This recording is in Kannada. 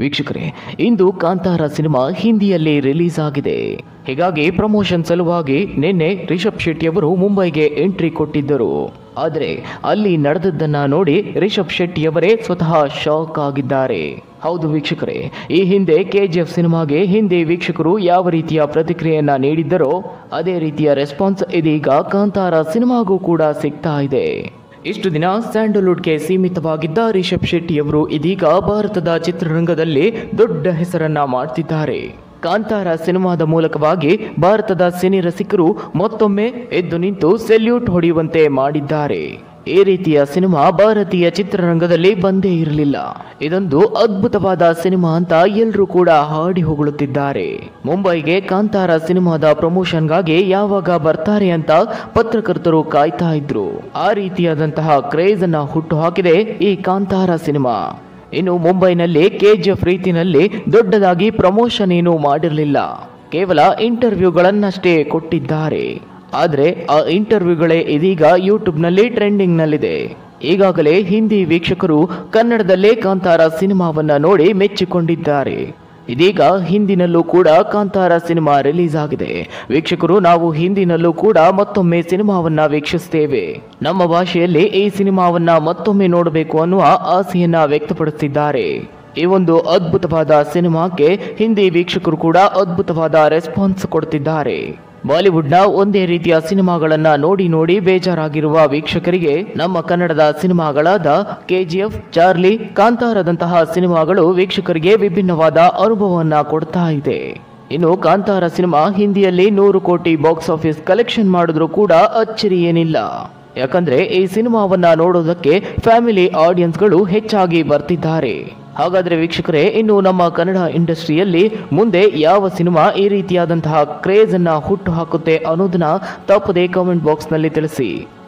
ವೀಕ್ಷಕರೇ ಇಂದು ಕಾಂತಾರ ಸಿನಿಮಾ ಹಿಂದಿಯಲ್ಲಿ ರಿಲೀಸ್ ಆಗಿದೆ ಹೀಗಾಗಿ ಪ್ರಮೋಷನ್ ಸಲುವಾಗಿ ನಿನ್ನೆ ರಿಷಬ್ ಶೆಟ್ಟಿ ಅವರು ಮುಂಬೈಗೆ ಎಂಟ್ರಿ ಕೊಟ್ಟಿದ್ದರು ಆದರೆ ಅಲ್ಲಿ ನಡೆದದ್ದನ್ನ ನೋಡಿ ರಿಷಬ್ ಶೆಟ್ಟಿ ಅವರೇ ಸ್ವತಃ ಶಾಕ್ ಆಗಿದ್ದಾರೆ ಹೌದು ವೀಕ್ಷಕರೇ ಈ ಹಿಂದೆ ಕೆಜಿಎಫ್ ಸಿನಿಮಾಗೆ ಹಿಂದೆ ವೀಕ್ಷಕರು ಯಾವ ರೀತಿಯ ಪ್ರತಿಕ್ರಿಯೆಯನ್ನ ನೀಡಿದ್ದರೋ ಅದೇ ರೀತಿಯ ರೆಸ್ಪಾನ್ಸ್ ಇದೀಗ ಕಾಂತಾರ ಸಿನಿಮಾಗೂ ಕೂಡ ಸಿಗ್ತಾ ಇದೆ ಇಷ್ಟು ದಿನ ಸ್ಯಾಂಡಲ್ವುಡ್ಗೆ ಸೀಮಿತವಾಗಿದ್ದ ರಿಷಬ್ ಶೆಟ್ಟಿ ಅವರು ಇದೀಗ ಭಾರತದ ಚಿತ್ರರಂಗದಲ್ಲಿ ದೊಡ್ಡ ಹೆಸರನ್ನ ಮಾಡ್ತಿದ್ದಾರೆ ಕಾಂತಾರ ಸಿನಿಮಾದ ಮೂಲಕವಾಗಿ ಭಾರತದ ಸಿನಿ ರಸಿಕರು ಮತ್ತೊಮ್ಮೆ ಎದ್ದು ನಿಂತು ಸೆಲ್ಯೂಟ್ ಹೊಡೆಯುವಂತೆ ಮಾಡಿದ್ದಾರೆ ಈ ರೀತಿಯ ಸಿನಿಮಾ ಭಾರತೀಯ ಚಿತ್ರರಂಗದಲ್ಲಿ ಬಂದೇ ಇರಲಿಲ್ಲ ಇದೊಂದು ಅದ್ಭುತವಾದ ಸಿನಿಮಾ ಅಂತ ಎಲ್ಲರೂ ಕೂಡ ಹಾಡಿ ಹೊಗಳುತ್ತಿದ್ದಾರೆ ಮುಂಬೈಗೆ ಕಾಂತಾರ ಸಿನಿಮಾದ ಪ್ರಮೋಷನ್ಗಾಗಿ ಯಾವಾಗ ಬರ್ತಾರೆ ಅಂತ ಪತ್ರಕರ್ತರು ಕಾಯ್ತಾ ಇದ್ರು ಆ ರೀತಿಯಾದಂತಹ ಕ್ರೇಜ್ ಅನ್ನ ಹುಟ್ಟು ಹಾಕಿದೆ ಈ ಕಾಂತಾರ ಸಿನಿಮಾ ಇನ್ನು ಮುಂಬೈನಲ್ಲಿ ಕೆಜಿಎಫ್ ರೀತಿನಲ್ಲಿ ದೊಡ್ಡದಾಗಿ ಪ್ರಮೋಷನ್ ಏನು ಮಾಡಿರಲಿಲ್ಲ ಕೇವಲ ಇಂಟರ್ವ್ಯೂಗಳನ್ನಷ್ಟೇ ಕೊಟ್ಟಿದ್ದಾರೆ ಆದರೆ ಆ ಇಂಟರ್ವ್ಯೂಗಳೇ ಇದೀಗ ಯೂಟ್ಯೂಬ್ನಲ್ಲಿ ಟ್ರೆಂಡಿಂಗ್ನಲ್ಲಿದೆ ಈಗಾಗಲೇ ಹಿಂದಿ ವೀಕ್ಷಕರು ಕನ್ನಡದಲ್ಲೇ ಕಾಂತಾರ ಸಿನಿಮಾವನ್ನ ನೋಡಿ ಮೆಚ್ಚಿಕೊಂಡಿದ್ದಾರೆ ಇದೀಗ ಹಿಂದಿನಲ್ಲೂ ಕೂಡ ಕಾಂತಾರ ಸಿನಿಮಾ ರಿಲೀಸ್ ಆಗಿದೆ ವೀಕ್ಷಕರು ನಾವು ಹಿಂದಿನಲ್ಲೂ ಕೂಡ ಮತ್ತೊಮ್ಮೆ ಸಿನಿಮಾವನ್ನ ವೀಕ್ಷಿಸ್ತೇವೆ ನಮ್ಮ ಭಾಷೆಯಲ್ಲಿ ಈ ಸಿನಿಮಾವನ್ನ ಮತ್ತೊಮ್ಮೆ ನೋಡಬೇಕು ಅನ್ನುವ ಆಸೆಯನ್ನ ವ್ಯಕ್ತಪಡಿಸಿದ್ದಾರೆ ಈ ಒಂದು ಅದ್ಭುತವಾದ ಸಿನಿಮಾಕ್ಕೆ ಹಿಂದಿ ವೀಕ್ಷಕರು ಕೂಡ ಅದ್ಭುತವಾದ ರೆಸ್ಪಾನ್ಸ್ ಕೊಡ್ತಿದ್ದಾರೆ ಬಾಲಿವುಡ್ನ ಒಂದೇ ರೀತಿಯ ಸಿನಿಮಾಗಳನ್ನ ನೋಡಿ ನೋಡಿ ಬೇಜಾರಾಗಿರುವ ವೀಕ್ಷಕರಿಗೆ ನಮ್ಮ ಕನ್ನಡದ ಸಿನಿಮಾಗಳಾದ ಕೆಜಿಎಫ್ ಚಾರ್ಲಿ ಕಾಂತಾರದಂತಹ ಸಿನಿಮಾಗಳು ವೀಕ್ಷಕರಿಗೆ ವಿಭಿನ್ನವಾದ ಅನುಭವವನ್ನ ಕೊಡ್ತಾ ಇದೆ ಇನ್ನು ಕಾಂತಾರ ಸಿನಿಮಾ ಹಿಂದಿಯಲ್ಲಿ ನೂರು ಕೋಟಿ ಬಾಕ್ಸ್ ಆಫೀಸ್ ಕಲೆಕ್ಷನ್ ಮಾಡಿದ್ರೂ ಕೂಡ ಅಚ್ಚರಿ ಏನಿಲ್ಲ ಯಾಕಂದ್ರೆ ಈ ಸಿನಿಮಾವನ್ನ ನೋಡೋದಕ್ಕೆ ಫ್ಯಾಮಿಲಿ ಆಡಿಯನ್ಸ್ಗಳು ಹೆಚ್ಚಾಗಿ ಬರ್ತಿದ್ದಾರೆ ಹಾಗಾದ್ರೆ ವೀಕ್ಷಕರೇ ಇನ್ನು ನಮ್ಮ ಕನ್ನಡ ಇಂಡಸ್ಟ್ರಿಯಲ್ಲಿ ಮುಂದೆ ಯಾವ ಸಿನಿಮಾ ಈ ರೀತಿಯಾದಂತಹ ಕ್ರೇಜ್ ಅನ್ನ ಹುಟ್ಟು ಹಾಕುತ್ತೆ ಅನ್ನೋದನ್ನ ತಪ್ಪದೆ ಕಾಮೆಂಟ್ ಬಾಕ್ಸ್ನಲ್ಲಿ ತಿಳಿಸಿ